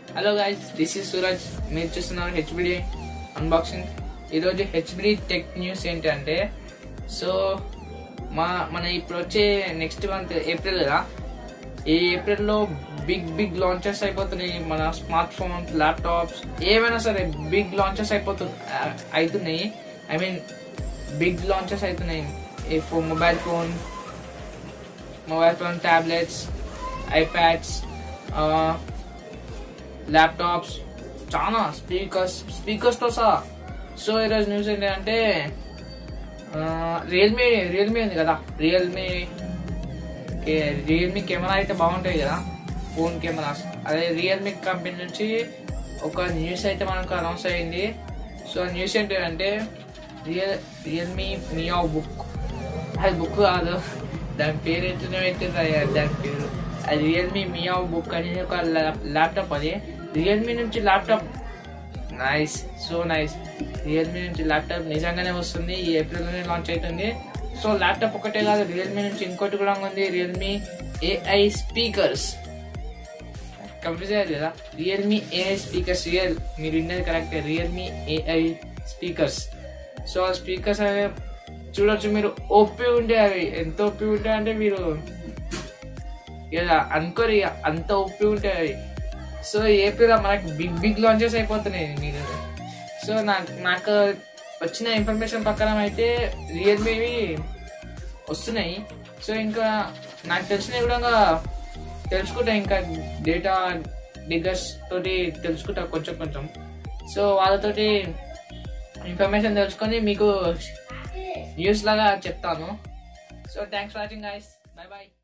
hello guys this is Suraj మీరు చూస్తున్నారు HBD unboxing ఈరోజు హెచ్బిడి టెక్ న్యూస్ ఏంటంటే సో మా మన ఇప్పుడు వచ్చే నెక్స్ట్ మంత్ ఏప్రిల్ కదా ఈ ఏప్రిల్లో బిగ్ బిగ్ లాంచెస్ అయిపోతున్నాయి మన స్మార్ట్ ఫోన్స్ ల్యాప్టాప్స్ ఏమైనా సరే బిగ్ లాంచెస్ అయిపోతు అవుతున్నాయి ఐ మీన్ బిగ్ లాంచెస్ అవుతున్నాయి ఈ phone mobile phone mobile phone tablets iPads laptops చాలా స్పీకర్స్ స్పీకర్స్తో సహా సో ఈరోజు న్యూస్ ఏంటంటే రియల్మీ రియల్మీ ఉంది కదా రియల్మీ రియల్మీ కెమెరా అయితే బాగుంటాయి కదా ఫోన్ కెమెరాస్ అదే రియల్మీ కంపెనీ నుంచి ఒక న్యూస్ అయితే మనకు అనౌన్స్ అయింది సో న్యూస్ ఏంటంటే రియల్ రియల్మీ మియా బుక్ అది బుక్ కాదు దాని పేరు ఎట్లనే పెట్టింది దాని పేరు అది రియల్మీ మియా బుక్ అనేది ఒక ల్యాప్టాప్ అది రియల్మీ నుంచి laptop nice so nice Realme నుంచి ల్యాప్టాప్ నిజంగానే వస్తుంది ఈ ఏప్రిల్లోనే లాంచ్ అవుతుంది సో ల్యాప్టాప్ ఒకటే కాదు రియల్మీ నుంచి ఇంకోటి కూడా ఉంది రియల్మీ ఏఐ స్పీకర్స్ కన్ఫ్యూజ్ అయ్యారు కదా రియల్మీ ఏఐ స్పీకర్స్ రియల్ మీరు విన్నది correct Realme AI speakers so ఆ స్పీకర్స్ అవి చూడొచ్చు మీరు ఒప్పి ఉంటే అవి ఎంత ఒప్పి ఉంటాయి అంటే మీరు ఇక అనుకోరు ఇక అంత ఒప్పి ఉంటాయి అవి సో ఏపీలో మనకి బిగ్ బిగ్ లాంచెస్ అయిపోతున్నాయి మీరు సో నాకు నాకు వచ్చిన ఇన్ఫర్మేషన్ ప్రకారం అయితే రియల్మీవి వస్తున్నాయి సో ఇంకా నాకు తెలిసిన కూడా తెలుసుకుంటా ఇంకా డేటా డిగ్గర్స్ తోటి తెలుసుకుంటా కొంచెం కొంచెం సో వాళ్ళతోటి ఇన్ఫర్మేషన్ తెలుసుకొని మీకు న్యూస్ లాగా చెప్తాను so thanks for watching guys bye bye